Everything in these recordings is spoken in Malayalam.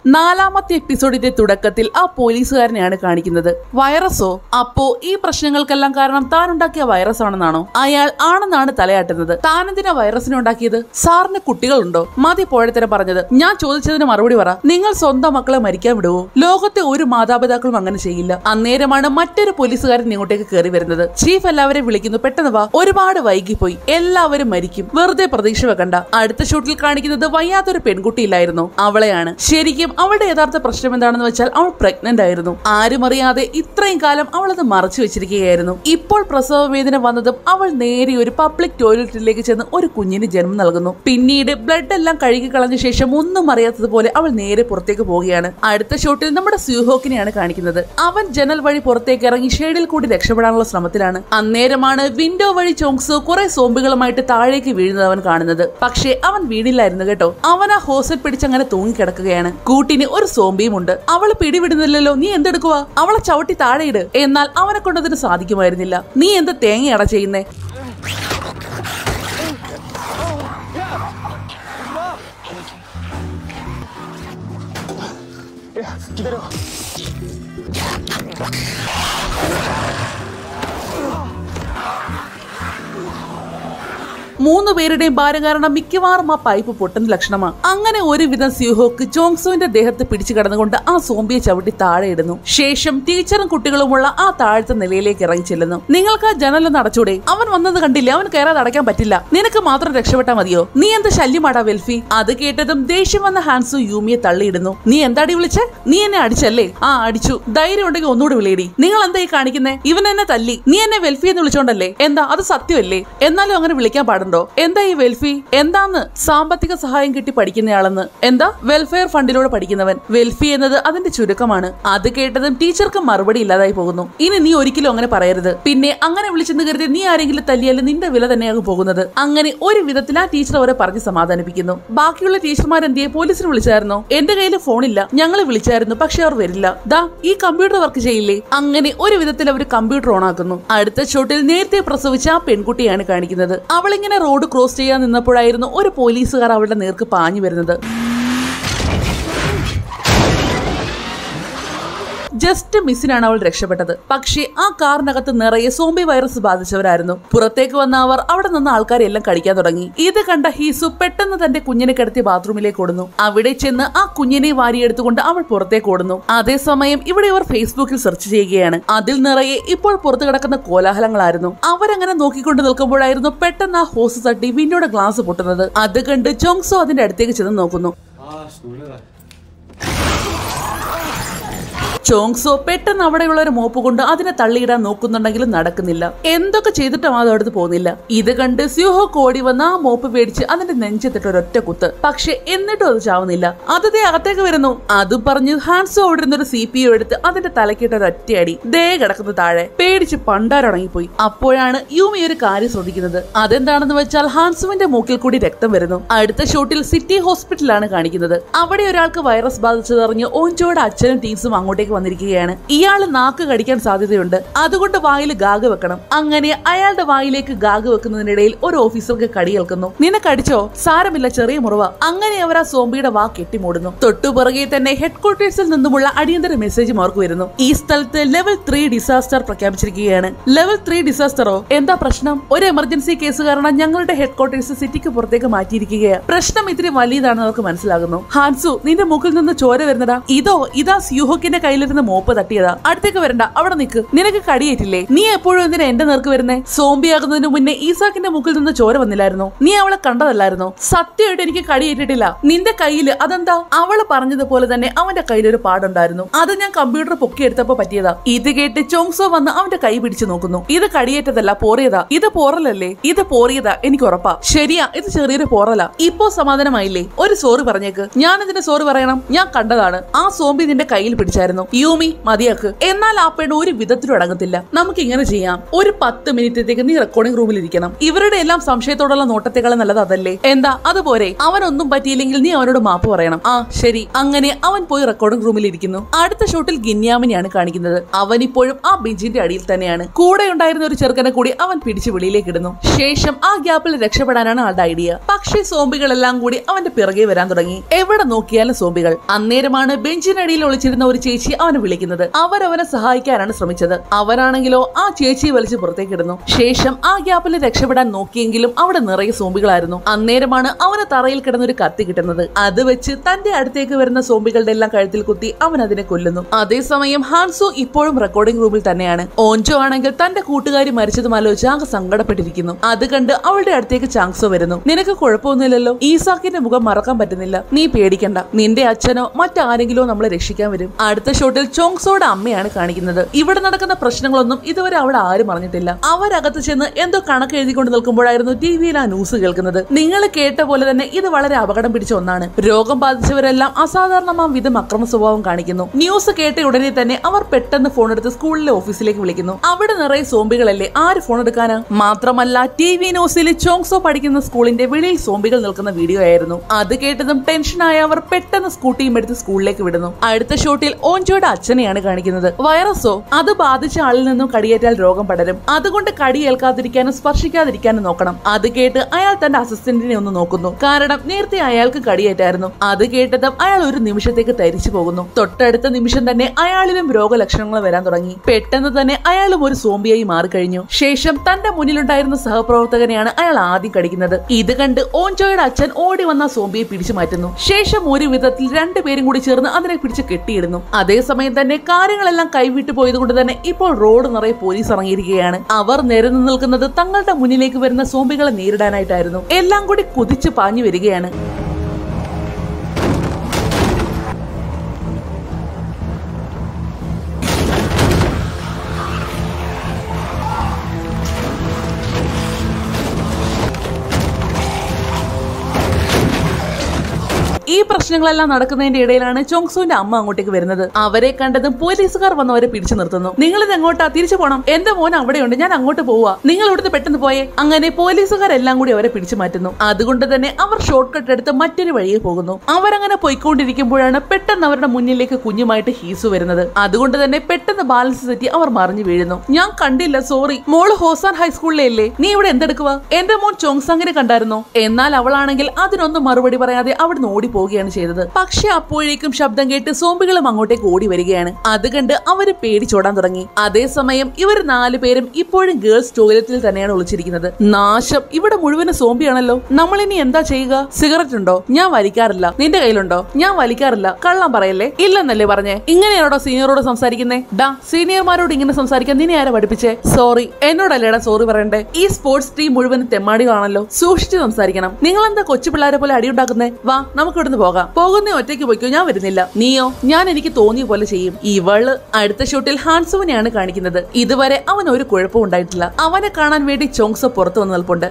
നാലാമത്തെ എപ്പിസോഡിന്റെ തുടക്കത്തിൽ ആ പോലീസുകാരനെയാണ് കാണിക്കുന്നത് വൈറസോ അപ്പോ ഈ പ്രശ്നങ്ങൾക്കെല്ലാം കാരണം താൻ ഉണ്ടാക്കിയ വൈറസ് ആണെന്നാണോ അയാൾ ആണെന്നാണ് തലയാട്ടുന്നത് താൻ എന്തിനാ വൈറസിനെ ഉണ്ടാക്കിയത് സാറിന് കുട്ടികളുണ്ടോ മതി പോഴത്തരം പറഞ്ഞത് ഞാൻ ചോദിച്ചതിന് മറുപടി പറ നിങ്ങൾ സ്വന്തം മക്കളെ മരിക്കാൻ വിടുവോ ലോകത്തെ ഒരു മാതാപിതാക്കളും അങ്ങനെ ചെയ്യില്ല അന്നേരമാണ് മറ്റൊരു പോലീസുകാരൻ ഇങ്ങോട്ടേക്ക് കയറി വരുന്നത് ചീഫ് എല്ലാവരെയും വിളിക്കുന്നു പെട്ടെന്ന് വാ ഒരുപാട് വൈകിപ്പോയി എല്ലാവരും മരിക്കും വെറുതെ പ്രതീക്ഷ വെക്കണ്ട അടുത്ത ഷൂട്ടിൽ കാണിക്കുന്നത് വയ്യാത്തൊരു പെൺകുട്ടിയില്ലായിരുന്നു അവളെയാണ് ശരിക്കും അവളുടെ യഥാർത്ഥ പ്രശ്നം എന്താണെന്ന് വെച്ചാൽ അവൾ പ്രഗ്നന്റ് ആയിരുന്നു ആരും അറിയാതെ ഇത്രയും കാലം അവൾ അത് മറച്ചു വെച്ചിരിക്കുകയായിരുന്നു ഇപ്പോൾ പ്രസവ വേദന വന്നതും അവൾ നേരെ ഒരു പബ്ലിക് ടോയ്ലറ്റിലേക്ക് ചെന്ന് ഒരു കുഞ്ഞിന് ജന്മം നൽകുന്നു പിന്നീട് ബ്ലഡ് എല്ലാം കഴുകി കളഞ്ഞ ശേഷം ഒന്നും അറിയാത്തതുപോലെ അവൾ നേരെ പുറത്തേക്ക് പോവുകയാണ് അടുത്ത ഷോട്ടിൽ നമ്മുടെ സ്യൂഹോക്കിനെയാണ് കാണിക്കുന്നത് അവൻ ജനൽ വഴി പുറത്തേക്ക് ഇറങ്ങി ഷെയ്ഡിൽ കൂടി രക്ഷപ്പെടാനുള്ള ശ്രമത്തിലാണ് അന്നേരമാണ് വിൻഡോ വഴി ചോങ്സ് കുറെ സോംബികളുമായിട്ട് താഴേക്ക് വീഴുന്നത് അവൻ കാണുന്നത് പക്ഷേ അവൻ വീണില്ലായിരുന്നു കേട്ടോ അവൻ ആ ഹോസിൽ പിടിച്ചങ്ങനെ തൂങ്ങിക്കിടക്കുകയാണ് കൂട്ടിന് ഒരു സോംബിയും ഉണ്ട് അവള് പിടിവിടുന്നില്ലല്ലോ നീ എന്തെടുക്കുക അവളെ ചവിട്ടി താഴെയിട് എന്നാൽ അവനെ കൊണ്ടതിന് സാധിക്കുമായിരുന്നില്ല നീ എന്ത് തേങ്ങയട ചെയ്യുന്നേ 야, 기다려. മൂന്ന് പേരുടെയും ഭാരം കാരണം മിക്കവാറും ആ പൈപ്പ് പൊട്ടുന്ന ലക്ഷണമാണ് അങ്ങനെ ഒരുവിധം സ്യൂഹോക്ക് ജോങ്സുവിന്റെ ദേഹത്ത് പിടിച്ചു കിടന്നുകൊണ്ട് ആ സോംബിയെ ചവിട്ടി താഴെ ഇടുന്നു ശേഷം ടീച്ചറും കുട്ടികളുമുള്ള ആ താഴത്തെ നിലയിലേക്ക് ഇറങ്ങി ചെല്ലുന്നു നിങ്ങൾക്ക് ആ ജനലൊന്ന് അടച്ചൂടെ അവൻ വന്നത് കണ്ടില്ല അവൻ കയറാതെ അടയ്ക്കാൻ പറ്റില്ല നിനക്ക് മാത്രം രക്ഷപ്പെട്ടാ മതിയോ നീ എന്ത് ശല്യമാടാ വെൽഫി അത് കേട്ടതും ദേഷ്യം വന്ന ഹാൻസു യൂമിയെ തള്ളിയിടുന്നു നീ എന്താടി വിളിച്ചേ നീ എന്നെ അടിച്ചല്ലേ ആ അടിച്ചു ധൈര്യം ഉണ്ടെങ്കിൽ ഒന്നുകൂടി വിളിയടി നിങ്ങൾ എന്താ ഈ കാണിക്കുന്നേ ഇവൻ എന്നെ തല്ലി നീ എന്നെ വെൽഫി എന്ന് വിളിച്ചോണ്ടല്ലേ എന്താ അത് സത്യമല്ലേ എന്നാലും അങ്ങനെ വിളിക്കാൻ പാടുണ്ടോ എന്താ ഈ വെൽഫി എന്താന്ന് സാമ്പത്തിക സഹായം കിട്ടി പഠിക്കുന്നയാളെന്ന് എന്താ വെൽഫെയർ ഫണ്ടിലൂടെ പഠിക്കുന്നവൻ വെൽഫി എന്നത് അതിന്റെ ചുരുക്കമാണ് അത് കേട്ടതും ടീച്ചർക്ക് മറുപടി ഇല്ലാതായി പോകുന്നു ഇനി നീ ഒരിക്കലും അങ്ങനെ പറയരുത് പിന്നെ അങ്ങനെ വിളിച്ചെന്ന് കരുതി നീ ആരെങ്കിലും തല്ലിയാലും നിന്റെ വില തന്നെയാകും പോകുന്നത് അങ്ങനെ ഒരു വിധത്തിൽ ആ ടീച്ചർ അവരെ പറഞ്ഞ് സമാധാനിപ്പിക്കുന്നു ബാക്കിയുള്ള ടീച്ചർമാർ എന്തിയെ പോലീസിനെ വിളിച്ചായിരുന്നോ എന്റെ കയ്യിൽ ഫോണില്ല ഞങ്ങളെ വിളിച്ചായിരുന്നു പക്ഷെ അവർ വരില്ല ദാ ഈ കമ്പ്യൂട്ടർ വർക്ക് ചെയ്യില്ലേ അങ്ങനെ ഒരു വിധത്തിൽ അവർ കമ്പ്യൂട്ടർ ഓൺ ആക്കുന്നു അടുത്ത ഷോട്ടിൽ നേരത്തെ പ്രസവിച്ച ആ പെൺകുട്ടിയാണ് കാണിക്കുന്നത് അവളിങ്ങനെ റോഡ് ക്രോസ് ചെയ്യാൻ നിന്നപ്പോഴായിരുന്നു ഒരു പോലീസുകാർ അവളുടെ നേർക്ക് പാഞ്ഞു വരുന്നത് ജസ്റ്റ് മിസ്സിനാണ് അവൾ രക്ഷപ്പെട്ടത് പക്ഷേ ആ കാറിനകത്ത് നിറയെ സോംബി വൈറസ് ബാധിച്ചവരായിരുന്നു പുറത്തേക്ക് വന്ന അവർ അവിടെ നിന്ന് ആൾക്കാരെ എല്ലാം കടിക്കാൻ തുടങ്ങി ഇത് കണ്ട ഹീസു പെട്ടെന്ന് തന്റെ കുഞ്ഞിനെ കിടത്തി ബാത്റൂമിലേക്ക് ഓടുന്നു അവിടെ ചെന്ന് ആ കുഞ്ഞിനെ വാരിയെടുത്തുകൊണ്ട് അവൾ പുറത്തേക്ക് ഓടുന്നു അതേസമയം ഇവിടെ അവർ ഫേസ്ബുക്കിൽ സെർച്ച് ചെയ്യുകയാണ് അതിൽ നിറയെ ഇപ്പോൾ പുറത്തു കിടക്കുന്ന കോലാഹലങ്ങളായിരുന്നു അവരങ്ങനെ നോക്കിക്കൊണ്ട് നിൽക്കുമ്പോഴായിരുന്നു പെട്ടെന്ന് ആ ഹോസ് തട്ടി വിൻഡോയുടെ ഗ്ലാസ് പൊട്ടുന്നത് അത് കണ്ട് ജോങ്സോ അതിന്റെ അടുത്തേക്ക് ചെന്ന് നോക്കുന്നു 아, 놀래라. ചോങ്സോ പെട്ടെന്ന് അവിടെയുള്ള ഒരു മോപ്പ് കൊണ്ട് അതിനെ തള്ളിയിടാൻ നോക്കുന്നുണ്ടെങ്കിലും നടക്കുന്നില്ല എന്തൊക്കെ ചെയ്തിട്ടും അത് അടുത്ത് പോകുന്നില്ല ഇത് കണ്ട് സ്യൂഹോ കോടി വന്ന് ആ മോപ്പ് പേടിച്ച് അതിന്റെ നെഞ്ചെത്തിട്ട് ഒരൊറ്റ കുത്ത് പക്ഷെ എന്നിട്ടും അത് ചാവുന്നില്ല അത് ദേ അകത്തേക്ക് വരുന്നു അതും പറഞ്ഞ് ഹാൻസോ അവിടെ ഇരുന്ന ഒരു സി പി യു എടുത്ത് അതിന്റെ തലക്കിട്ട് ഒരു ഒറ്റയടി ദേ കിടക്കുന്നു താഴെ പേടിച്ച് പണ്ടാരടങ്ങിപ്പോയി അപ്പോഴാണ് യൂമി ഒരു കാര്യം ശ്രദ്ധിക്കുന്നത് അതെന്താണെന്ന് വെച്ചാൽ ഹാൻസുവിന്റെ മൂക്കിൽ കൂടി രക്തം വരുന്നു അടുത്ത ഷോട്ടിൽ സിറ്റി ഹോസ്പിറ്റലാണ് കാണിക്കുന്നത് അവിടെ ഒരാൾക്ക് വൈറസ് ബാധിച്ചതറിഞ്ഞ് ഓഞ്ചോയുടെ അച്ഛനും ടീംസും അങ്ങോട്ടേക്ക് വന്നിരിക്കുകയാണ് ഇയാള് നാക്ക് കടിക്കാൻ സാധ്യതയുണ്ട് അതുകൊണ്ട് വായിൽ ഗാഗ് വെക്കണം അങ്ങനെ അയാളുടെ വായിലേക്ക് ഗാഗ് വെക്കുന്നതിനിടയിൽ ഒരു ഓഫീസർക്ക് കടിയേൽക്കുന്നു നിനക്കടിച്ചോ സാരമില്ല ചെറിയ മുറിവ അങ്ങനെ അവർ ആ സോംബിയുടെ വാ കെട്ടിമൂടുന്നു തൊട്ടുപിറകെ തന്നെ ഹെഡ് ക്വാർട്ടേഴ്സിൽ നിന്നുമുള്ള അടിയന്തര മെസ്സേജ് അവർക്ക് വരുന്നു ഈ സ്ഥലത്ത് ലെവൽ ത്രീ ഡിസാസ്റ്റർ പ്രഖ്യാപിച്ചിരിക്കുകയാണ് ലെവൽ ത്രീ ഡിസാസ്റ്ററോ എന്താ പ്രശ്നം ഒരു എമർജൻസി കേസ് കാരണം ഞങ്ങളുടെ ഹെഡ് ക്വാർട്ടേഴ്സ് സിറ്റിക്ക് പുറത്തേക്ക് മാറ്റിയിരിക്കുകയാണ് പ്രശ്നം ഇത്തിരി വലിയതാണെന്ന് അവർക്ക് മനസ്സിലാകുന്നു ഹാൻസു നിന്റെ മൂക്കിൽ നിന്ന് ചോര വരുന്നടാ ഇതോ ഇതാ സ്യൂഹോക്കിന്റെ കയ്യിലിരുന്ന് മോപ്പ് തട്ടിയതാ അടുത്തേക്ക് വരണ്ട അവിടെ നിൽക്ക് നിനക്ക് കടിയേറ്റില്ലേ നീ എപ്പോഴും എന്തിനാ എന്റെ നേർക്ക് വരുന്നേ സോംബി ആകുന്നതിന് മുന്നേ ഈസാക്കിന്റെ മൂക്കിൽ നിന്ന് ചോര വന്നില്ലായിരുന്നോ നീ അവളെ കണ്ടതല്ലായിരുന്നോ സത്യമായിട്ട് എനിക്ക് കടിയേറ്റിട്ടില്ല നിന്റെ കയ്യില് അതെന്താ അവള് പറഞ്ഞതുപോലെ തന്നെ അവന്റെ കയ്യിൽ ഒരു പാടുണ്ടായിരുന്നു അത് ഞാൻ കമ്പ്യൂട്ടർ പൊക്കിയെടുത്തപ്പോ പറ്റിയതാ ഇത് കേട്ട് ചോങ്സോ വന്ന് അവന്റെ കൈ പിടിച്ചു നോക്കുന്നു ഇത് കടിയേറ്റതല്ല പോറിയതാ ഇത് പോറലല്ലേ ഇത് പോറിയതാ എനിക്ക് ഉറപ്പാ ശരിയാ ഇത് ചെറിയൊരു പോറല ഇപ്പോ സമാധാനമായില്ലേ ഒരു സോറി പറഞ്ഞേക്ക് ഞാൻ ഇതിന്റെ സോറി പറയണം ഞാൻ കണ്ടതാണ് ആ സോംബി നിന്റെ കയ്യിൽ പിടിച്ചായിരുന്നു യൂമി മതിയാക്ക് എന്നാൽ ആ പെണ്ണ് ഒരു വിധത്തിലും അടങ്ങത്തില്ല നമുക്ക് ഇങ്ങനെ ചെയ്യാം ഒരു പത്ത് മിനിറ്റത്തേക്ക് നീ റെക്കോർഡിംഗ് റൂമിൽ ഇരിക്കണം ഇവരുടെ എല്ലാം സംശയത്തോടുള്ള നോട്ടത്തെക്കാളും നല്ലത് അതല്ലേ എന്താ അതുപോലെ അവനൊന്നും പറ്റിയില്ലെങ്കിൽ നീ അവനോട് മാപ്പ് പറയണം ആ ശരി അങ്ങനെ അവൻ പോയി റെക്കോർഡിംഗ് റൂമിൽ ഇരിക്കുന്നു അടുത്ത ഷോട്ടിൽ ഗിന്യാമിനെയാണ് കാണിക്കുന്നത് അവൻ ഇപ്പോഴും ആ ബെഞ്ചിന്റെ അടിയിൽ തന്നെയാണ് കൂടെ ഉണ്ടായിരുന്ന ഒരു ചെറുക്കനെ കൂടി അവൻ പിടിച്ച് വെളിയിലേക്ക് ഇടുന്നു ശേഷം ആ ഗ്യാപ്പിൽ രക്ഷപ്പെടാനാണ് ആളുടെ ഐഡിയ പക്ഷേ സോംബികളെല്ലാം കൂടി അവന്റെ പിറകെ വരാൻ തുടങ്ങി എവിടെ നോക്കിയാലും സോംബികൾ അന്നേരമാണ് ബെഞ്ചിനടിയിൽ ഒളിച്ചിരുന്ന ഒരു ചേച്ചി അവനെ വിളിക്കുന്നത് അവരവനെ സഹായിക്കാനാണ് ശ്രമിച്ചത് അവനാണെങ്കിലോ ആ ചേച്ചിയെ വലിച്ച് പുറത്തേക്ക് ഇടുന്നു ശേഷം ആ ഗ്യാപ്പിൽ രക്ഷപ്പെടാൻ നോക്കിയെങ്കിലും അവിടെ നിറയെ സോംബികളായിരുന്നു അന്നേരമാണ് അവന് തറയിൽ കിടന്ന ഒരു കത്തി കിട്ടുന്നത് അത് വെച്ച് തന്റെ അടുത്തേക്ക് വരുന്ന സോംബികളുടെ എല്ലാം കഴുത്തിൽ കുത്തി അവൻ അതിനെ കൊല്ലുന്നു അതേസമയം ഹാൻസോ ഇപ്പോഴും റെക്കോർഡിംഗ് റൂമിൽ തന്നെയാണ് ഓഞ്ചോ ആണെങ്കിൽ തന്റെ കൂട്ടുകാരി മരിച്ചതും ആലോചിച്ച് ആകെ സങ്കടപ്പെട്ടിരിക്കുന്നു അത് കണ്ട് അവളുടെ അടുത്തേക്ക് ചാങ്സോ വരുന്നു നിനക്ക് കുഴപ്പമൊന്നുമില്ലല്ലോ ഈസാക്കിന്റെ മുഖം മറക്കാൻ പറ്റുന്നില്ല നീ പേടിക്കണ്ട നിന്റെ അച്ഛനോ മറ്റാരെങ്കിലോ നമ്മളെ രക്ഷിക്കാൻ വരും അടുത്ത ഷോട്ടിൽ ചോങ്സോയുടെ അമ്മയാണ് കാണിക്കുന്നത് ഇവിടെ നടക്കുന്ന പ്രശ്നങ്ങളൊന്നും ഇതുവരെ അവിടെ ആരും അറിഞ്ഞിട്ടില്ല അവരകത്ത് ചെന്ന് എന്തോ കണക്ക് എഴുതിക്കൊണ്ട് നിൽക്കുമ്പോഴായിരുന്നു ടി വിയിൽ ആ ന്യൂസ് കേൾക്കുന്നത് നിങ്ങൾ കേട്ട പോലെ തന്നെ ഇത് വളരെ അപകടം പിടിച്ച ഒന്നാണ് രോഗം ബാധിച്ചവരെല്ലാം അസാധാരണമാം വിധം അക്രമ സ്വഭാവം കാണിക്കുന്നു ന്യൂസ് കേട്ട ഉടനെ തന്നെ അവർ പെട്ടെന്ന് ഫോൺ എടുത്ത് സ്കൂളിലെ ഓഫീസിലേക്ക് വിളിക്കുന്നു അവിടെ നിറയെ സോംബികളല്ലേ ആര് ഫോൺ എടുക്കാനാ മാത്രമല്ല ടി വി ന്യൂസിൽ ചോങ്സോ പഠിക്കുന്ന സ്കൂളിന്റെ വെളിയിൽ സോംബികൾ നിൽക്കുന്ന വീഡിയോ ആയിരുന്നു അത് കേട്ടതും ടെൻഷനായ അവർ പെട്ടെന്ന് സ്കൂട്ടിയും എടുത്ത് സ്കൂളിലേക്ക് വിടുന്നു അടുത്ത ഷോട്ടിൽ ഓഞ്ചോയുടെ അച്ഛനെയാണ് കാണിക്കുന്നത് വൈറസോ അത് ബാധിച്ച ആളിൽ നിന്നും കടിയേറ്റാൽ രോഗം പടരും അതുകൊണ്ട് കടിയേൽക്കാതിരിക്കാനും സ്പർശിക്കാതിരിക്കാനും നോക്കണം അത് കേട്ട് അയാൾ തന്റെ അസിസ്റ്റന്റിനെ ഒന്ന് നോക്കുന്നു കാരണം നേരത്തെ അയാൾക്ക് കടിയേറ്റായിരുന്നു അത് കേട്ടതും അയാൾ ഒരു നിമിഷത്തേക്ക് തരിച്ചു പോകുന്നു തൊട്ടടുത്ത നിമിഷം തന്നെ അയാളിലും രോഗലക്ഷണങ്ങൾ വരാൻ തുടങ്ങി പെട്ടെന്ന് തന്നെ അയാളും ഒരു സോംബിയായി മാറിക്കഴിഞ്ഞു ശേഷം തന്റെ മുന്നിലുണ്ടായിരുന്ന സഹപ്രവർത്തകനെയാണ് അയാൾ ആദ്യം കടിക്കുന്നത് ഇത് കണ്ട് ഓഞ്ചോയുടെ അച്ഛൻ ഓടി വന്ന സോംബിയെ പിടിച്ചു മാറ്റുന്നു ശേഷം ഒരു വിധത്തിൽ രണ്ടുപേരും കൂടി ചേർന്ന് അതിനെ പിടിച്ച് കെട്ടിയിടുന്നു അതേസമയം തന്നെ കാര്യങ്ങളെല്ലാം കൈവിട്ടു പോയതുകൊണ്ട് തന്നെ ഇപ്പോൾ റോഡ് നിറയെ പോലീസ് ഇറങ്ങിയിരിക്കുകയാണ് അവർ നിരന്നു നിൽക്കുന്നത് തങ്ങളുടെ മുന്നിലേക്ക് വരുന്ന സോംബികളെ നേരിടാനായിട്ടായിരുന്നു എല്ലാം കൂടി കുതിച്ചു പാഞ്ഞു വരികയാണ് ഈ പ്രശ്നങ്ങളെല്ലാം നടക്കുന്നതിന്റെ ഇടയിലാണ് ചോങ്സുവിന്റെ അമ്മ അങ്ങോട്ടേക്ക് വരുന്നത് അവരെ കണ്ടതും പോലീസുകാർ വന്നവരെ പിടിച്ചു നിർത്തുന്നു നിങ്ങൾ ഇത് എങ്ങോട്ടാ തിരിച്ചു പോണം എന്റെ മോൻ അവിടെയുണ്ട് ഞാൻ അങ്ങോട്ട് പോവാ നിങ്ങൾ ഇവിടുന്ന് പെട്ടെന്ന് പോയേ അങ്ങനെ പോലീസുകാരെല്ലാം കൂടി അവരെ പിടിച്ചു മാറ്റുന്നു അതുകൊണ്ട് തന്നെ അവർ ഷോർട്ട് കട്ട് എടുത്ത് മറ്റൊരു വഴിയെ പോകുന്നു അവരങ്ങനെ പോയിക്കൊണ്ടിരിക്കുമ്പോഴാണ് പെട്ടെന്ന് അവരുടെ മുന്നിലേക്ക് കുഞ്ഞുമായിട്ട് ഹീസു വരുന്നത് അതുകൊണ്ട് തന്നെ പെട്ടെന്ന് ബാലൻസ് തെറ്റി അവർ മറിഞ്ഞു വീഴുന്നു ഞാൻ കണ്ടില്ല സോറി മോള് ഹോസാൻ ഹൈസ്കൂളിലെ അല്ലേ നീ ഇവിടെ എന്തെടുക്കുക എന്റെ മോൻ ചോങ്സാങ്ങിനെ കണ്ടായിരുന്നോ എന്നാൽ അവളാണെങ്കിൽ അതിനൊന്നും മറുപടി പറയാതെ അവിടുന്ന് ഓടി പോവുകയാണ് ചെയ്തത് പക്ഷെ അപ്പോഴേക്കും ശബ്ദം കേട്ട് സോംബികളും അങ്ങോട്ടേക്ക് ഓടി വരികയാണ് അത് കണ്ട് അവര് പേടിച്ചോടാൻ തുടങ്ങി അതേസമയം ഇവർ നാലുപേരും ഇപ്പോഴും ഗേൾസ് ടോയ്ലറ്റിൽ തന്നെയാണ് ഒളിച്ചിരിക്കുന്നത് നാശം ഇവിടെ മുഴുവനും സോംബിയാണല്ലോ നമ്മൾ ഇനി എന്താ ചെയ്യുക സിഗരറ്റ് ഉണ്ടോ ഞാൻ വലിക്കാറില്ല നിന്റെ കയ്യിലുണ്ടോ ഞാൻ വലിക്കാറില്ല കള്ളം പറയല്ലേ ഇല്ലെന്നല്ലേ പറഞ്ഞേ ഇങ്ങനെയാണോ സീനിയറോട് സംസാരിക്കുന്നേ ഡാ സീനിയർമാരോട് ഇങ്ങനെ സംസാരിക്കാൻ നിന്നെ ആരാ പഠിപ്പിച്ചേ സോറി എന്നോടല്ലേടാ സോറി പറയണ്ടേ ഈ സ്പോർട്സ് ടീം മുഴുവൻ തെമ്മാടികളാണല്ലോ സൂക്ഷിച്ച് സംസാരിക്കണം നിങ്ങൾ എന്താ കൊച്ചു പിള്ളേരെ പോലെ അടിയുണ്ടാക്കുന്നേ വാ നമുക്ക് ഇവിടുന്ന് പോകാം പോകുന്നേ ഒറ്റയ്ക്ക് പോയിക്കോ ഞാൻ വരുന്നില്ല നീയോ ഞാൻ എനിക്ക് തോന്നിയ പോലെ ചെയ്യും ഇവള് അടുത്ത ഷൂട്ടിൽ ഹാൻസുവിനെയാണ് കാണിക്കുന്നത് ഇതുവരെ അവൻ ഒരു കുഴപ്പവും ഉണ്ടായിട്ടില്ല അവനെ കാണാൻ വേണ്ടി ചോങ്സോ പുറത്തു വന്ന് നിൽപ്പുണ്ട്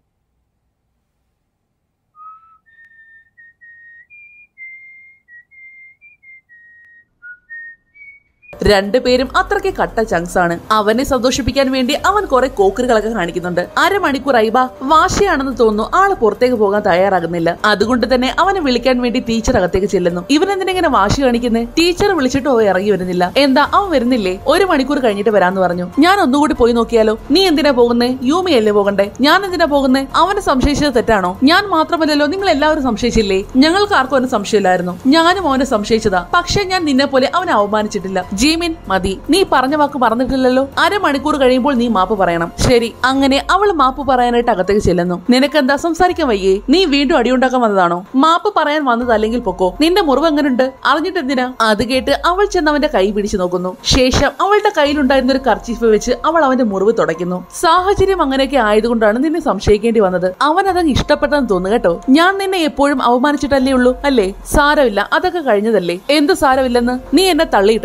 രണ്ടുപേരും അത്രയ്ക്ക് കട്ട ചങ്സ് ആണ് അവനെ സന്തോഷിപ്പിക്കാൻ വേണ്ടി അവൻ കുറെ കോക്കറുകളൊക്കെ കാണിക്കുന്നുണ്ട് അരമണിക്കൂർ ഐബ വാശിയാണെന്ന് തോന്നുന്നു ആള് പുറത്തേക്ക് പോകാൻ തയ്യാറാകുന്നില്ല അതുകൊണ്ട് തന്നെ അവനെ വിളിക്കാൻ വേണ്ടി ടീച്ചർ അകത്തേക്ക് ചെല്ലുന്നു ഇവൻ എന്തിനെങ്ങനെ വാശി കാണിക്കുന്നേ ടീച്ചർ വിളിച്ചിട്ട് പോയി ഇറങ്ങി വരുന്നില്ല എന്താ അവൻ വരുന്നില്ലേ ഒരു മണിക്കൂർ കഴിഞ്ഞിട്ട് വരാന്ന് പറഞ്ഞു ഞാൻ ഒന്നുകൂടി പോയി നോക്കിയാലോ നീ എന്തിനാ പോകുന്നേ യൂമിയല്ലേ പോകണ്ടേ ഞാൻ എന്തിനാ പോകുന്നേ അവനെ സംശയിച്ചത് തെറ്റാണോ ഞാൻ മാത്രമല്ലല്ലോ നിങ്ങൾ എല്ലാവരും സംശയിച്ചില്ലേ ഞങ്ങൾക്ക് ആർക്കും അവന് സംശയമില്ലായിരുന്നു ഞാനും അവനെ സംശയിച്ചതാ പക്ഷെ ഞാൻ നിന്നെ പോലെ അവനെ അവമാനിച്ചിട്ടില്ല ജീമിൻ മതി നീ പറഞ്ഞ വാക്ക് പറഞ്ഞിട്ടില്ലല്ലോ അരമണിക്കൂർ കഴിയുമ്പോൾ നീ മാപ്പ് പറയണം ശരി അങ്ങനെ അവൾ മാപ്പ് പറയാനായിട്ട് അകത്തേക്ക് ചെല്ലുന്നു നിനക്കെന്താ സംസാരിക്കാൻ വയ്യേ നീ വീണ്ടും അടിയുണ്ടാക്കാൻ വന്നതാണോ മാപ്പ് പറയാൻ വന്നതല്ലെങ്കിൽ പൊക്കോ നിന്റെ മുറിവ് എങ്ങനെയുണ്ട് അറിഞ്ഞിട്ട് എന്തിനാ അത് കേട്ട് അവൾ ചെന്ന് അവന്റെ കൈ പിടിച്ചു നോക്കുന്നു ശേഷം അവളുടെ കയ്യിലുണ്ടായിരുന്ന ഒരു കർച്ചീഫ് വെച്ച് അവൾ അവന്റെ മുറിവ് തുടയ്ക്കുന്നു സാഹചര്യം അങ്ങനെയൊക്കെ ആയതുകൊണ്ടാണ് നിന്നെ സംശയിക്കേണ്ടി വന്നത് അവൻ അതങ്ങ് ഇഷ്ടപ്പെട്ടെന്ന് തോന്നുന്നു കേട്ടോ ഞാൻ നിന്നെ എപ്പോഴും അവമാനിച്ചിട്ടല്ലേ ഉള്ളൂ അല്ലേ സാരമില്ല അതൊക്കെ കഴിഞ്ഞതല്ലേ എന്ത് സാരമില്ലെന്ന് നീ എന്നെ തള്ളിയിട്ടല്ലേ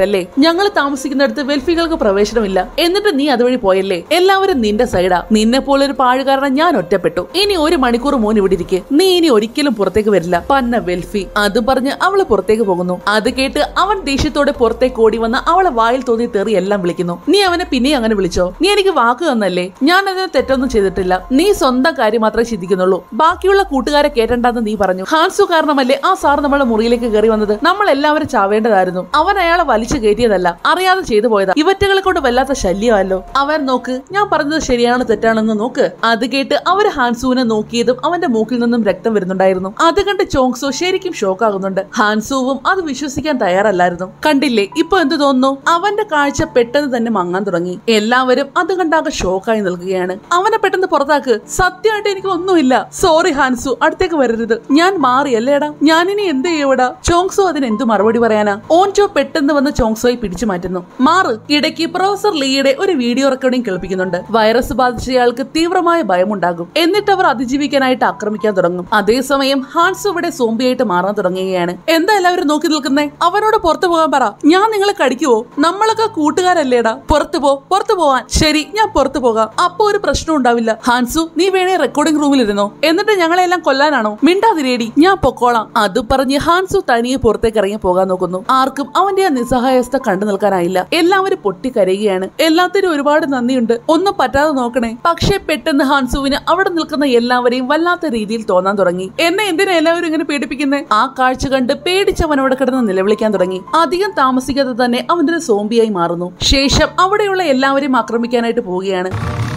ഞങ്ങൾ താമസിക്കുന്നിടത്ത് വെൽഫികൾക്ക് പ്രവേശനമില്ല എന്നിട്ട് നീ അതുവഴി പോയല്ലേ എല്ലാവരും നിന്റെ സൈഡാ നിന്നെ പോലെ ഒരു പാഴ് കാരണം ഞാൻ ഒറ്റപ്പെട്ടു ഇനി ഒരു മണിക്കൂർ മോൻ ഇവിടെ ഇരിക്കെ നീ ഇനി ഒരിക്കലും പുറത്തേക്ക് വരില്ല പന്ന വെൽഫി അതും പറഞ്ഞ് അവള് പുറത്തേക്ക് പോകുന്നു അത് കേട്ട് അവൻ ദേഷ്യത്തോടെ പുറത്തേക്ക് ഓടി വന്ന് അവളെ വായിൽ തോന്നി തെറി എല്ലാം വിളിക്കുന്നു നീ അവനെ പിന്നെ അങ്ങനെ വിളിച്ചോ നീ എനിക്ക് വാക്ക് തന്നല്ലേ ഞാൻ അതിന് തെറ്റൊന്നും ചെയ്തിട്ടില്ല നീ സ്വന്തം കാര്യം മാത്രമേ ചിന്തിക്കുന്നുള്ളൂ ബാക്കിയുള്ള കൂട്ടുകാരെ കേട്ടണ്ടെന്ന് നീ പറഞ്ഞു ഹാൻസു കാരണമല്ലേ ആ സാർ നമ്മളെ മുറിയിലേക്ക് കയറി വന്നത് നമ്മൾ എല്ലാവരും ചാവേണ്ടതായിരുന്നു അവൻ അയാളെ വലിച്ചു കയറ്റിയതല്ല അറിയാതെ ചെയ്തു പോയതാ ഇവറ്റകളെ കൊണ്ട് വല്ലാത്ത ശല്യമല്ലോ അവൻ നോക്ക് ഞാൻ പറഞ്ഞത് ശരിയാണോ തെറ്റാണെന്ന് നോക്ക് അത് കേട്ട് അവര് ഹാൻസുവിനെ നോക്കിയതും അവന്റെ മൂക്കിൽ നിന്നും രക്തം വരുന്നുണ്ടായിരുന്നു അത് കണ്ട് ചോങ്സോ ശരിക്കും ഷോക്ക് ആകുന്നുണ്ട് ഹാൻസുവും അത് വിശ്വസിക്കാൻ തയ്യാറല്ലായിരുന്നു കണ്ടില്ലേ ഇപ്പൊ എന്ത് തോന്നുന്നു അവന്റെ കാഴ്ച പെട്ടെന്ന് തന്നെ മങ്ങാൻ തുടങ്ങി എല്ലാവരും അത് കണ്ടാകെ ഷോക്കായി നിൽക്കുകയാണ് അവനെ പെട്ടെന്ന് പുറത്താക്ക് സത്യമായിട്ട് എനിക്ക് ഒന്നുമില്ല സോറി ഹാൻസു അടുത്തേക്ക് വരരുത് ഞാൻ മാറി അല്ലേടാ ഞാനിനി എന്ത് ചെയ്യൂടാ ചോങ്സോ അതിന് എന്ത് മറുപടി പറയാനാ ഓൻചോ പെട്ടെന്ന് വന്ന് ചോങ്സോയെ പിടിച്ചു മാറ്റുന്നു മാറ് ഇടയ്ക്ക് പ്രൊഫസർ ലീയുടെ ഒരു വീഡിയോ റെക്കോർഡിംഗ് കേൾപ്പിക്കുന്നുണ്ട് വൈറസ് ബാധിച്ചയാൾക്ക് തീവ്രമായ ഭയമുണ്ടാകും എന്നിട്ട് അവർ അതിജീവിക്കാനായിട്ട് ആക്രമിക്കാൻ തുടങ്ങും അതേസമയം ഹാൻസു ഇവിടെ സോംബിയായിട്ട് മാറാൻ തുടങ്ങുകയാണ് എന്താ എല്ലാവരും നോക്കി നിൽക്കുന്നേ അവനോട് പുറത്തു പോകാൻ പറ ഞാൻ നിങ്ങളെ കടിക്കുവോ നമ്മളൊക്കെ കൂട്ടുകാരല്ലേടാ പുറത്തു പോ പുറത്തു പോവാൻ ശരി ഞാൻ പുറത്തു പോകാം അപ്പൊ ഒരു പ്രശ്നം ഉണ്ടാവില്ല ഹാൻസു നീ വേണേ റെക്കോർഡിംഗ് റൂമിൽ ഇരുന്നോ എന്നിട്ട് ഞങ്ങളെല്ലാം കൊല്ലാനാണോ മിണ്ടാതിരേടി ഞാൻ പൊക്കോളാം അത് പറഞ്ഞ് ഹാൻസു തനിയെ പുറത്തേക്ക് ഇറങ്ങി പോകാൻ നോക്കുന്നു ആർക്കും അവന്റെ ആ നിസ്സഹായാവസ്ഥ കണ്ടു നിൽക്കാനായില്ല എല്ലാവരും പൊട്ടിക്കരയുകയാണ് എല്ലാത്തിനും ഒരുപാട് നന്ദിയുണ്ട് ഒന്നും പറ്റാതെ നോക്കണേ പക്ഷേ പെട്ടെന്ന് ഹാൻസുവിന് അവിടെ നിൽക്കുന്ന എല്ലാവരെയും വല്ലാത്ത രീതിയിൽ തോന്നാൻ തുടങ്ങി എന്നെ എന്തിനാ എല്ലാവരും ഇങ്ങനെ പേടിപ്പിക്കുന്നേ ആ കാഴ്ച കണ്ട് പേടിച്ചവൻ അവിടെ കിടന്ന് നിലവിളിക്കാൻ തുടങ്ങി അധികം താമസിക്കാതെ തന്നെ അവന്റെ സോംബിയായി മാറുന്നു ശേഷം അവിടെയുള്ള എല്ലാവരെയും ആക്രമിക്കാനായിട്ട് പോവുകയാണ്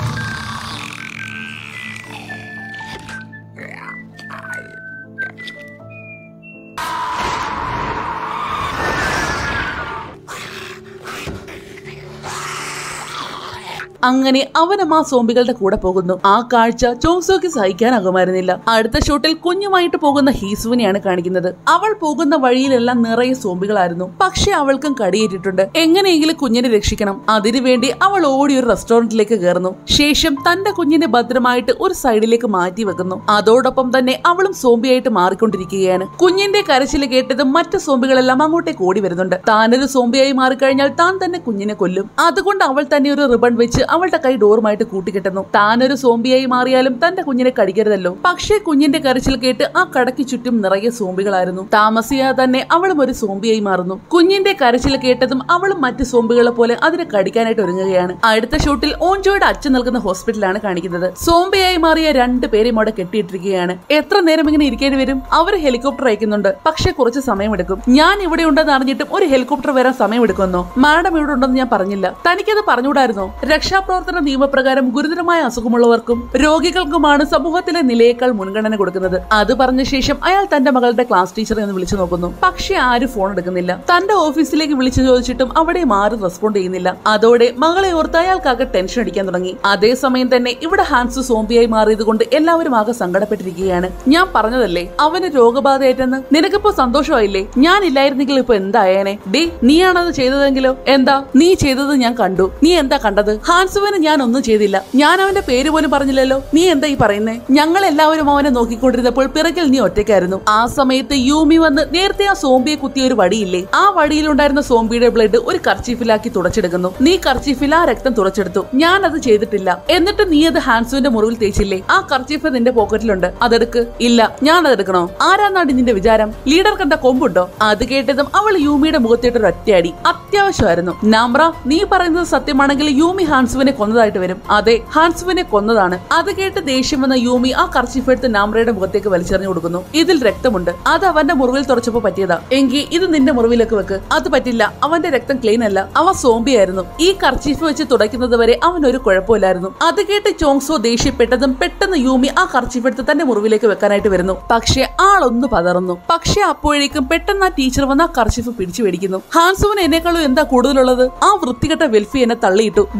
അങ്ങനെ അവനും ആ സോംബികളുടെ കൂടെ പോകുന്നു ആ കാഴ്ച ചോങ്സോക്ക് സഹിക്കാനാകുമായിരുന്നില്ല അടുത്ത ഷോട്ടിൽ കുഞ്ഞുമായിട്ട് പോകുന്ന ഹീസുവിനെയാണ് കാണിക്കുന്നത് അവൾ പോകുന്ന വഴിയിലെല്ലാം നിറയെ സോംബികളായിരുന്നു പക്ഷെ അവൾക്കും കടിയേറ്റിട്ടുണ്ട് എങ്ങനെയെങ്കിലും കുഞ്ഞിനെ രക്ഷിക്കണം അതിനുവേണ്ടി അവൾ ഓടി ഒരു റെസ്റ്റോറന്റിലേക്ക് കയറുന്നു ശേഷം തന്റെ കുഞ്ഞിനെ ഭദ്രമായിട്ട് ഒരു സൈഡിലേക്ക് മാറ്റി വെക്കുന്നു അതോടൊപ്പം തന്നെ അവളും സോംബിയായിട്ട് മാറിക്കൊണ്ടിരിക്കുകയാണ് കുഞ്ഞിന്റെ കരച്ചിൽ കേട്ടതും മറ്റു സോംബികളെല്ലാം അങ്ങോട്ടേക്ക് ഓടി വരുന്നുണ്ട് താനൊരു സോംബിയായി മാറിക്കഴിഞ്ഞാൽ താൻ തന്നെ കുഞ്ഞിനെ കൊല്ലും അതുകൊണ്ട് അവൾ തന്നെ ഒരു റിബൺ വെച്ച് അവളുടെ കൈ ഡോറുമായിട്ട് കൂട്ടിക്കെട്ടുന്നു താനൊരു സോംബിയായി മാറിയാലും തന്റെ കുഞ്ഞിനെ കടിക്കരുതല്ലോ പക്ഷേ കുഞ്ഞിന്റെ കരച്ചിൽ കേട്ട് ആ കടയ്ക്ക് ചുറ്റും നിറയെ സോംബികളായിരുന്നു താമസിയാതെ തന്നെ അവളും ഒരു സോംബിയായി മാറുന്നു കുഞ്ഞിന്റെ കരച്ചിൽ കേട്ടതും അവളും മറ്റു സോംബികളെ പോലെ അതിനെ കടിക്കാനായിട്ട് ഒരുങ്ങുകയാണ് അടുത്ത ഷൂട്ടിൽ ഓൻജോയുടെ അച്ഛൻ നിൽക്കുന്ന ഹോസ്പിറ്റലാണ് കാണിക്കുന്നത് സോംബിയായി മാറിയ രണ്ട് പേരെയും അവിടെ കെട്ടിയിട്ടിരിക്കുകയാണ് എത്ര നേരം ഇങ്ങനെ ഇരിക്കേണ്ടി വരും അവർ ഹെലികോപ്റ്റർ അയക്കുന്നുണ്ട് പക്ഷെ കുറച്ച് സമയമെടുക്കും ഞാൻ ഇവിടെ ഉണ്ടെന്ന് അറിഞ്ഞിട്ടും ഒരു ഹെലികോപ്റ്റർ വരാൻ സമയമെടുക്കുമെന്നോ മാഡം ഇവിടെ ഉണ്ടെന്ന് ഞാൻ പറഞ്ഞില്ല തനിക്കത് പറഞ്ഞുകൂടായിരുന്നോ രക്ഷാപ്രവർത്തന നിയമപ്രകാരം ഗുരുതരമായ അസുഖമുള്ളവർക്കും രോഗികൾക്കുമാണ് സമൂഹത്തിലെ നിലയേക്കാൾ മുൻഗണന കൊടുക്കുന്നത് അത് പറഞ്ഞ ശേഷം അയാൾ തന്റെ മകളുടെ ക്ലാസ് ടീച്ചറെ ഒന്ന് വിളിച്ചു നോക്കുന്നു പക്ഷെ ആരും ഫോൺ എടുക്കുന്നില്ല തന്റെ ഓഫീസിലേക്ക് വിളിച്ചു ചോദിച്ചിട്ടും അവിടെ ആരും റെസ്പോണ്ട് ചെയ്യുന്നില്ല അതോടെ മകളെ ഓർത്ത് അയാൾക്കാകെ ടെൻഷൻ അടിക്കാൻ തുടങ്ങി അതേസമയം തന്നെ ഇവിടെ ഹാൻസ് സോംബിയായി മാറിയത് കൊണ്ട് എല്ലാവരും ആകെ സങ്കടപ്പെട്ടിരിക്കുകയാണ് ഞാൻ പറഞ്ഞതല്ലേ അവന് രോഗബാധയേറ്റെന്ന് നിനക്കിപ്പോ സന്തോഷമായില്ലേ ഞാൻ ഇല്ലായിരുന്നെങ്കിൽ ഇപ്പൊ എന്തായേനെ ഡേ നീയാണത് ചെയ്തതെങ്കിലോ എന്താ നീ ചെയ്തത് ഞാൻ കണ്ടു നീ എന്താ കണ്ടത് ഹാൻസുവിന് ഞാൻ ഒന്നും ചെയ്തില്ല ഞാൻ അവന്റെ പേര് പോലും പറഞ്ഞില്ലല്ലോ നീ എന്താ ഈ പറയുന്നേ ഞങ്ങൾ എല്ലാവരും അവനെ നോക്കിക്കൊണ്ടിരുന്നപ്പോൾ പിറകിൽ നീ ഒറ്റയ്ക്കായിരുന്നു ആ സമയത്ത് യൂമി വന്ന് നേരത്തെ ആ സോംബിയെ കുത്തിയ ഒരു വടിയില്ലേ ആ വടിയിലുണ്ടായിരുന്ന സോംബിയുടെ ബ്ലഡ് ഒരു കർച്ചീഫിലാക്കി തുടച്ചെടുക്കുന്നു നീ കർച്ചീഫിൽ ആ രക്തം തുടച്ചെടുത്തു ഞാൻ അത് ചെയ്തിട്ടില്ല എന്നിട്ട് നീ അത് ഹാൻസുവിന്റെ മുറിവിൽ തേച്ചില്ലേ ആ കർച്ചീഫ് നിന്റെ പോക്കറ്റിലുണ്ട് അതെടുക്ക് ഇല്ല ഞാൻ അതെടുക്കണോ ആരാന്നാടി നിന്റെ വിചാരം ലീഡർ കണ്ട കൊമ്പുണ്ടോ അത് കേട്ടതും അവൾ യൂമിയുടെ മുഖത്തിട്ട് ഒരു ഒറ്റയടി അത്യാവശ്യമായിരുന്നു നാമ്ര നീ പറയുന്നത് സത്യമാണെങ്കിൽ യൂമി ഹാൻസുവിനെ കൊന്നതായിട്ട് വരും അതെ ഹാൻസുവിനെ കൊന്നതാണ് അത് കേട്ട് ദേഷ്യം വന്ന യൂമി ആ കർച്ചീഫ് എടുത്ത് നാമ്രയുടെ മുഖത്തേക്ക് വലിച്ചെറിഞ്ഞു കൊടുക്കുന്നു ഇതിൽ രക്തമുണ്ട് അത് അവന്റെ മുറിവിൽ തുറച്ചപ്പോ പറ്റിയതാ എങ്കിൽ ഇത് നിന്റെ മുറിവിലേക്ക് വെക്ക് അത് പറ്റില്ല അവന്റെ രക്തം ക്ലീൻ അല്ല അവ സോംബിയായിരുന്നു ഈ കർച്ചീഫ് വെച്ച് തുടയ്ക്കുന്നത് വരെ അവൻ ഒരു കുഴപ്പമില്ലായിരുന്നു അത് കേട്ട് ചോങ്സോ ദേഷ്യപ്പെട്ടതും പെട്ടെന്ന് യൂമി ആ കർച്ചീഫ് എടുത്ത് തന്റെ മുറിവിലേക്ക് വെക്കാനായിട്ട് വരുന്നു പക്ഷെ ആളൊന്ന് പതറുന്നു പക്ഷെ അപ്പോഴേക്കും പെട്ടെന്ന് ആ ടീച്ചർ വന്ന് ആ കർച്ചീഫ് പിടിച്ചു മേടിക്കുന്നു ഹാൻസുവിന് എന്നെക്കാളും എന്താ കൂടുതലുള്ളത് ആ വൃത്തികെട്ട വെൽഫി എന്നെ തള്ളിയിട്ടു ഡി നീ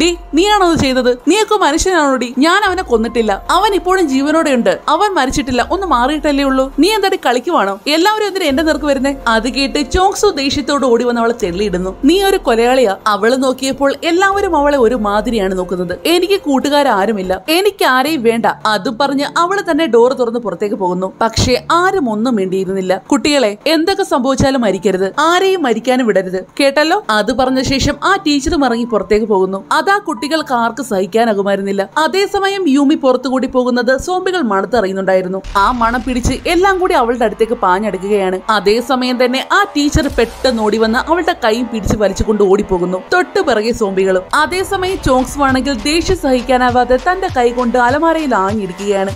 നീയാണോ അത് ചെയ്തത് നീയൊക്കെ മനുഷ്യനാണോടി ഞാൻ അവനെ കൊന്നിട്ടില്ല അവൻ ഇപ്പോഴും ജീവനോടെ ഉണ്ട് അവൻ മരിച്ചിട്ടില്ല ഒന്ന് മാറിയിട്ടല്ലേ ഉള്ളൂ നീ എന്താടി കളിക്കുവാണോ എല്ലാവരും എന്തിനാ എന്റെ നേർക്ക് വരുന്നേ അത് കേട്ട് ചോങ്സു ദേഷ്യത്തോട് ഓടി വന്ന് അവളെ തെള്ളിയിടുന്നു നീ ഒരു കൊലയാളിയാ അവള് നോക്കിയപ്പോൾ എല്ലാവരും അവളെ ഒരു മാതിരിയാണ് നോക്കുന്നത് എനിക്ക് കൂട്ടുകാരാരുമില്ല എനിക്ക് ആരെയും വേണ്ട അതും പറഞ്ഞ് അവള് തന്നെ ഡോർ തുറന്ന് പുറത്തേക്ക് പോകുന്നു പക്ഷേ ആരും ഒന്നും വേണ്ടിയിരുന്നില്ല കുട്ടികളെ എന്തൊക്കെ സംഭവിച്ചാലും മരിക്കരുത് ആരെയും മരിക്കാനും വിടരുത് കേട്ടല്ലോ അത് പറഞ്ഞ ശേഷം ആ ടീച്ചറും ഇറങ്ങി പുറത്തേക്ക് പോകുന്നു അതാ കുട്ടികൾക്ക് ആർക്ക് സഹിക്കാനാകുമായിരുന്നില്ല അതേസമയം യൂമി പുറത്തുകൂടി പോകുന്നത് സോംബികൾ മണത്തറിയുന്നുണ്ടായിരുന്നു ആ മണം പിടിച്ച് എല്ലാം കൂടി അവളുടെ അടുത്തേക്ക് പാഞ്ഞെടുക്കുകയാണ് അതേസമയം തന്നെ ആ ടീച്ചർ പെട്ടെന്ന് ഓടി വന്ന് അവളുടെ കൈയും പിടിച്ച് വലിച്ചുകൊണ്ട് ഓടിപ്പോകുന്നു തൊട്ടു പിറകെ സോംബികളും അതേസമയം ചോങ്സ് ആണെങ്കിൽ ദേഷ്യം സഹിക്കാനാവാതെ തന്റെ കൈ കൊണ്ട് അലമാരയിൽ ആഞ്ഞിരിക്കുകയാണ്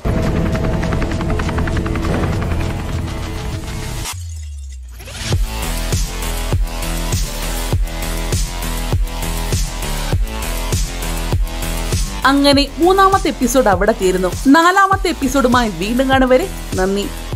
അങ്ങനെ മൂന്നാമത്തെ എപ്പിസോഡ് അവിടെ തീരുന്നു നാലാമത്തെ എപ്പിസോഡുമായി വീണ്ടും കാണും വരെ നന്ദി